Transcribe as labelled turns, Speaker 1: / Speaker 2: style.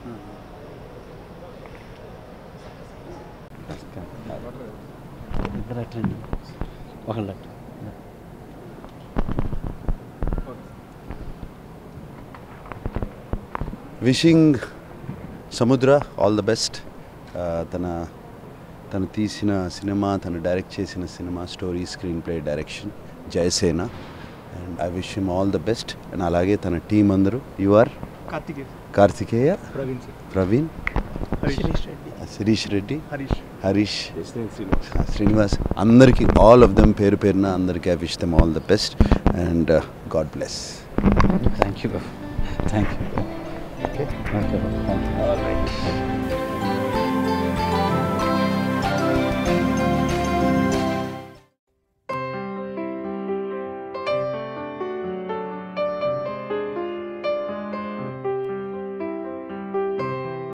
Speaker 1: ఇద్దరు అట్లండి ఒకళ్ళు అట్లా
Speaker 2: విషింగ్ సముద్ర ఆల్ ద బెస్ట్ తన తను తీసిన సినిమా తను డైరెక్ట్ చేసిన cinema story screenplay direction Jayasena and I wish him all the best and అలాగే తన టీం అందరూ U R
Speaker 3: Karthikeya
Speaker 2: Karthikeya
Speaker 3: Praveen sir
Speaker 2: Praveen
Speaker 3: Harish Reddy
Speaker 2: Sirish Reddy
Speaker 3: Harish
Speaker 2: Harish Srinivas అందరికీ ఆల్ ఆఫ్ దెమ్ పేరు పేరున అందరికీ I wish them all the best and God bless
Speaker 1: thank you thank you okay thank you